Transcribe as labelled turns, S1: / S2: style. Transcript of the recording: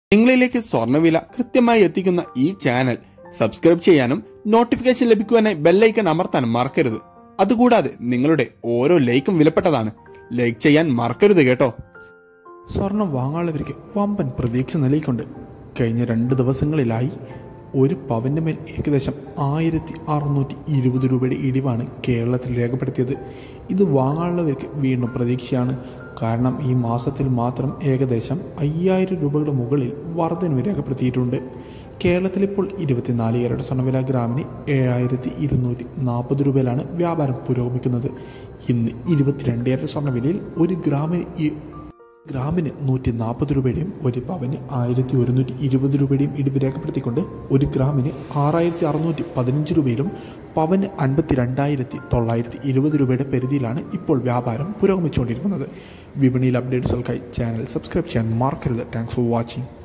S1: നിങ്ങളിലേക്ക് സ്വർണ്ണവില കൃത്യമായി എത്തിക്കുന്ന ഈ ചാനൽ സബ്സ്ക്രൈബ് ചെയ്യാനും നോട്ടിഫിക്കേഷൻ ലഭിക്കുവാനായി ബെല്ലൈക്കൺ അമർത്താനും മറക്കരുത് അതുകൂടാതെ നിങ്ങളുടെ ഓരോ ലൈക്കും വിലപ്പെട്ടതാണ് ലൈക്ക് ചെയ്യാൻ മറക്കരുത് കേട്ടോ സ്വർണം വാങ്ങാനുള്ളവർക്ക് വമ്പൻ പ്രതീക്ഷ നൽകിക്കൊണ്ട് കഴിഞ്ഞ രണ്ട് ദിവസങ്ങളിലായി ഒരു പവന്റെ മേൽ ഏകദേശം ആയിരത്തി അറുന്നൂറ്റി ഇരുപത് രൂപയുടെ ഇടിവാണ് കേരളത്തിൽ രേഖപ്പെടുത്തിയത് ഇത് വാങ്ങാനുള്ളവർക്ക് വീണ്ടും പ്രതീക്ഷയാണ് കാരണം ഈ മാസത്തിൽ മാത്രം ഏകദേശം അയ്യായിരം രൂപയുടെ മുകളിൽ വർധനവ് രേഖപ്പെടുത്തിയിട്ടുണ്ട് കേരളത്തിൽ ഇപ്പോൾ ഇരുപത്തിനാല് കാരറ്റ് സ്വർണ്ണവില ഗ്രാമിന് ഏഴായിരത്തി ഇരുന്നൂറ്റി നാൽപ്പത് രൂപയിലാണ് വ്യാപാരം പുരോഗമിക്കുന്നത് ഇന്ന് ഇരുപത്തിരണ്ട് കാരറ്റ് സ്വർണ്ണവിലയിൽ ഒരു ഗ്രാമിന് ഈ ഗ്രാമിന് നൂറ്റി നാൽപ്പത് രൂപയുടെയും ഒരു പവന് ആയിരത്തി ഒരുന്നൂറ്റി ഇരുപത് രൂപയുടെയും ഇടിവ് രേഖപ്പെടുത്തിക്കൊണ്ട് ഒരു ഗ്രാമിന് ആറായിരത്തി അറുന്നൂറ്റി പതിനഞ്ച് രൂപയിലും പവന് അൻപത്തി രണ്ടായിരത്തി തൊള്ളായിരത്തി ഇരുപത് രൂപയുടെ പരിധിയിലാണ് ഇപ്പോൾ വ്യാപാരം പുരോഗമിച്ചുകൊണ്ടിരിക്കുന്നത് വിപണിയിൽ അപ്ഡേറ്റ്സുകൾക്കായി ചാനൽ സബ്സ്ക്രൈബ് ചെയ്യാൻ മറക്കരുത് താങ്ക്സ് ഫോർ വാച്ചിങ്